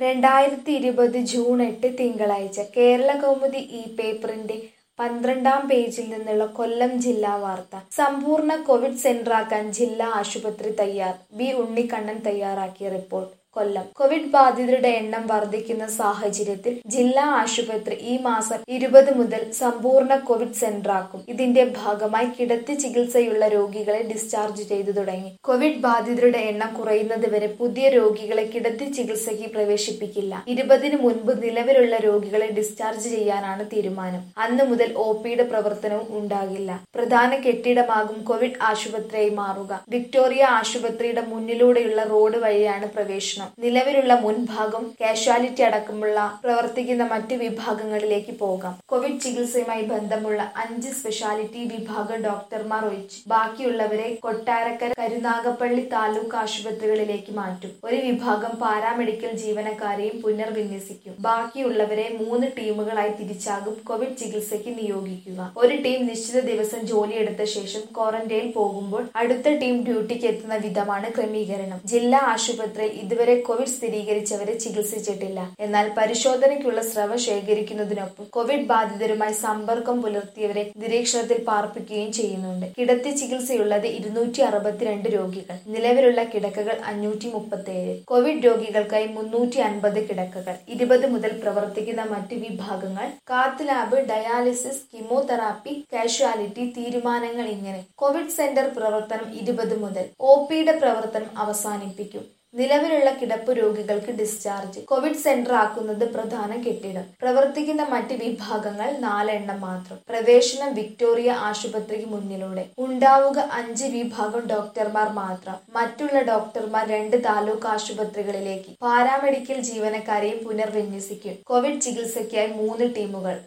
രണ്ടായിരത്തി ഇരുപത് ജൂൺ എട്ട് തിങ്കളാഴ്ച കേരള കൗമുദി ഈ പേപ്പറിന്റെ പന്ത്രണ്ടാം പേജിൽ നിന്നുള്ള കൊല്ലം ജില്ലാ വാർത്ത സമ്പൂർണ്ണ കോവിഡ് സെന്ററാക്കാൻ ജില്ലാ ആശുപത്രി തയ്യാർ ബി ഉണ്ണിക്കണ്ണൻ തയ്യാറാക്കിയ റിപ്പോർട്ട് കൊല്ലം കോവിഡ് ബാധിതരുടെ എണ്ണം വർദ്ധിക്കുന്ന സാഹചര്യത്തിൽ ജില്ലാ ആശുപത്രി ഈ മാസം ഇരുപത് മുതൽ സമ്പൂർണ്ണ കോവിഡ് സെന്ററാക്കും ഇതിന്റെ ഭാഗമായി കിടത്തി ചികിത്സയുള്ള രോഗികളെ ഡിസ്ചാർജ് ചെയ്തു തുടങ്ങി കോവിഡ് ബാധിതരുടെ എണ്ണം കുറയുന്നത് വരെ പുതിയ രോഗികളെ കിടത്തി ചികിത്സയ്ക്ക് പ്രവേശിപ്പിക്കില്ല ഇരുപതിനു മുൻപ് നിലവിലുള്ള രോഗികളെ ഡിസ്ചാർജ് ചെയ്യാനാണ് തീരുമാനം അന്ന് മുതൽ ഒ പിയുടെ പ്രവർത്തനവും ഉണ്ടാകില്ല പ്രധാന കെട്ടിടമാകും കോവിഡ് ആശുപത്രിയായി മാറുക വിക്ടോറിയ ആശുപത്രിയുടെ മുന്നിലൂടെയുള്ള റോഡ് വഴിയാണ് പ്രവേശനം നിലവിലുള്ള മുൻഭാഗം കാഷ്വാലിറ്റി അടക്കമുള്ള പ്രവർത്തിക്കുന്ന മറ്റ് വിഭാഗങ്ങളിലേക്ക് പോകാം കോവിഡ് ചികിത്സയുമായി ബന്ധമുള്ള അഞ്ച് സ്പെഷ്യാലിറ്റി വിഭാഗം ഡോക്ടർമാർ ഒഴിച്ച് ബാക്കിയുള്ളവരെ കൊട്ടാരക്കര കരുനാഗപ്പള്ളി താലൂക്ക് ആശുപത്രികളിലേക്ക് മാറ്റും ഒരു വിഭാഗം പാരാമെഡിക്കൽ ജീവനക്കാരെയും പുനർവിന്യസിക്കും ബാക്കിയുള്ളവരെ മൂന്ന് ടീമുകളായി തിരിച്ചാകും കോവിഡ് ചികിത്സയ്ക്ക് നിയോഗിക്കുക ഒരു ടീം നിശ്ചിത ദിവസം ജോലിയെടുത്ത ശേഷം ക്വാറന്റൈനിൽ പോകുമ്പോൾ അടുത്ത ടീം ഡ്യൂട്ടിക്ക് എത്തുന്ന വിധമാണ് ക്രമീകരണം ജില്ലാ ആശുപത്രിയിൽ ഇതുവരെ കോവിഡ് സ്ഥിരീകരിച്ചവരെ ചികിത്സിച്ചിട്ടില്ല എന്നാൽ പരിശോധനയ്ക്കുള്ള സ്രവ ശേഖരിക്കുന്നതിനൊപ്പം കോവിഡ് ബാധിതരുമായി സമ്പർക്കം പുലർത്തിയവരെ നിരീക്ഷണത്തിൽ പാർപ്പിക്കുകയും ചെയ്യുന്നുണ്ട് കിടത്തി ചികിത്സയുള്ളത് ഇരുന്നൂറ്റി അറുപത്തിരണ്ട് രോഗികൾ നിലവിലുള്ള കിടക്കകൾ അഞ്ഞൂറ്റി മുപ്പത്തിയേഴ് കോവിഡ് രോഗികൾക്കായി മുന്നൂറ്റി അൻപത് കിടക്കകൾ ഇരുപത് മുതൽ പ്രവർത്തിക്കുന്ന മറ്റ് വിഭാഗങ്ങൾ cath lab dialysis chemotherapy casualty തീരുമാനങ്ങൾ ഇങ്ങനെ കോവിഡ് സെന്റർ പ്രവർത്തനം ഇരുപത് മുതൽ ഒ പിയുടെ പ്രവർത്തനം അവസാനിപ്പിക്കും നിലവിലുള്ള കിടപ്പ് രോഗികൾക്ക് ഡിസ്ചാർജ് കോവിഡ് സെന്റർ ആക്കുന്നത് പ്രധാന കെട്ടിടം പ്രവർത്തിക്കുന്ന മറ്റ് വിഭാഗങ്ങൾ നാലെണ്ണം മാത്രം പ്രവേശനം വിക്ടോറിയ ആശുപത്രിക്ക് മുന്നിലൂടെ ഉണ്ടാവുക അഞ്ച് വിഭാഗം ഡോക്ടർമാർ മാത്രം മറ്റുള്ള ഡോക്ടർമാർ രണ്ട് താലൂക്ക് ആശുപത്രികളിലേക്ക് പാരാമെഡിക്കൽ ജീവനക്കാരെയും പുനർവിന്യസിക്കും കോവിഡ് ചികിത്സയ്ക്കായി മൂന്ന് ടീമുകൾ